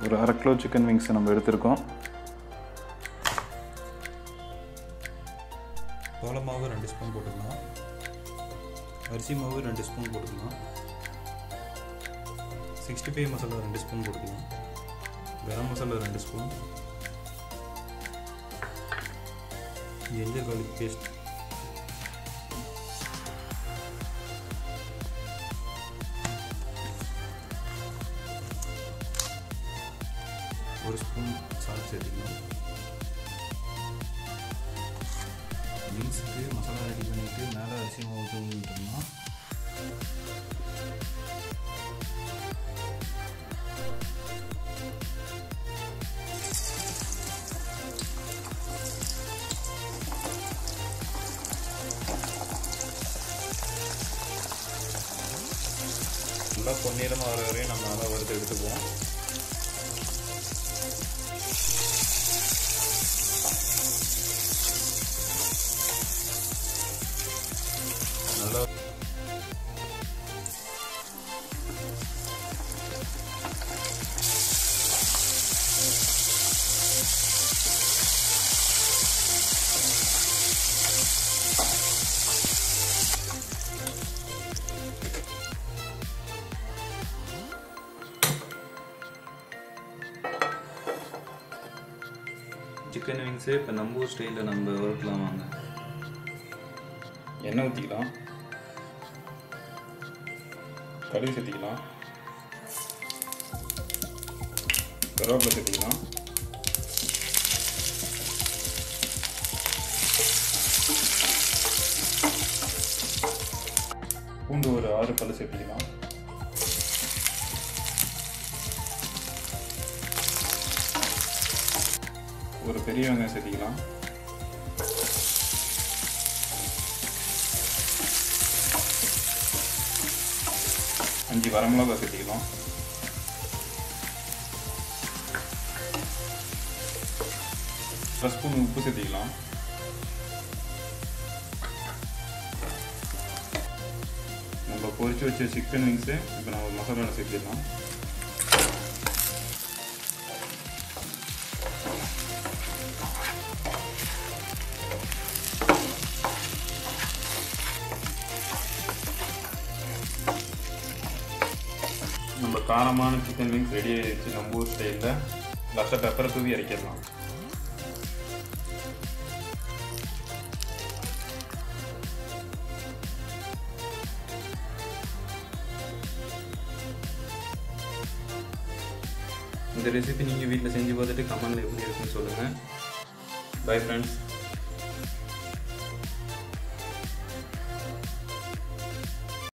ஒரு அரை kilo chicken விங்ஸை நம்ம எடுத்திருக்கோம் சோள மாவு ரெண்டு ஸ்பூன் போட்டுக்கலாம் அரிசி மாவு ரெண்டு ஸ்பூன் போட்டுக்கலாம் சிக்ஸ்டி ஃபைவ் மசாலா ரெண்டு ஸ்பூன் போட்டுக்கலாம் கரம் மசாலா ரெண்டு ஸ்பூன் ஜிஞ்சர் garlic பேஸ்ட் ஒரு ஸ்பூன் சால்ட் சேர்த்துக்கலாம் பீன்ஸுக்கு மசாலா ரெடி பண்ணிவிட்டு மேலே அரிசி மாவு தூவி விட்டுருந்தோம் நல்லா பொன்னிறமாக வர வரையும் நம்ம நல்லா வறுத்து எடுத்துக்குவோம் நல்லா சிக்கன் விங்ஸு இப்போ நம்ம ஊர் ஸ்டைலில் நம்ம வறுக்கலாம் வாங்க எண்ணெய் ஊற்றிக்கலாம் கடுகு சேர்த்திக்கலாம் கருவேப்பிலை சேர்த்திக்கலாம் பூண்டு ஒரு ஆறு பல்லு சேர்த்திக்கலாம் ஒரு பெரிய வெங்காயம் சேர்த்திக்கலாம் அஞ்சு வரமிளகா சேர்த்திக்கலாம் ஒரு ஸ்பூன் உப்பு சேர்த்திக்கலாம் நம்ம பொரிச்சு வச்ச சிக்கன் விங்ஸு இப்போ நம்ம மசாலாவில் சேர்த்திடலாம் நம்ம காரமான சிக்கன் விங்ஸ் ரெடி ஆயிடுச்சு நம்ம ஊர் ஸ்டைலில் லாஸ்ட்டாக பெப்பரை தூவி இறக்கிடலாம் இந்த ரெசிபி நீங்கள் வீட்டில் செஞ்சு பார்த்துட்டு கமெண்டில் எப்படி இருக்குன்னு சொல்லுங்கள் பை ஃப்ரெண்ட்ஸ்